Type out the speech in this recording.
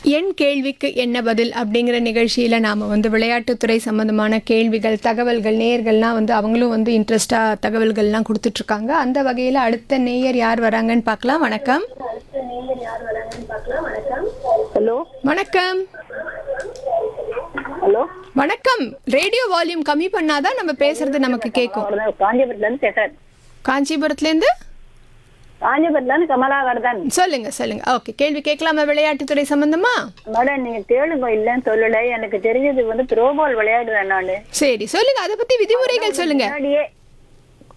என் கேள்விக்கு என்ன பதில் அப்படிங்கிற நிகழ்ச்சியில் நாம் வந்து விளையாட்டுத்துறை சம்மந்தமான கேள்விகள் தகவல்கள் நேயர்கள்லாம் வந்து அவங்களும் வந்து இன்ட்ரெஸ்டாக தகவல்கள்லாம் கொடுத்துட்ருக்காங்க அந்த வகையில் அடுத்த நேயர் யார் வராங்கன்னு பார்க்கலாம் வணக்கம் ஹலோ வணக்கம் ஹலோ வணக்கம் ரேடியோ வால்யூம் கம்மி பண்ணாதான் நம்ம பேசுறது நமக்கு கேட்கும் அவ்வளோதான் காஞ்சிபுரத்துல இருந்து பேசுறேன் காஞ்சிபுரத்துலேருந்து காஞ்சிபுரத்துல இருந்து கமலாவர்தன் சொல்லுங்க சொல்லுங்க ஓகே கேள்வி கேட்கலாமா விளையாட்டுத்துறை சம்பந்தமா மேடம் நீங்க கேளுங்க இல்லைன்னு சொல்லல எனக்கு தெரிஞ்சது வந்து த்ரோபால் விளையாடுவேன் நானு சரி சொல்லுங்க அதை பத்தி விதிமுறைகள் சொல்லுங்க முன்னாடியே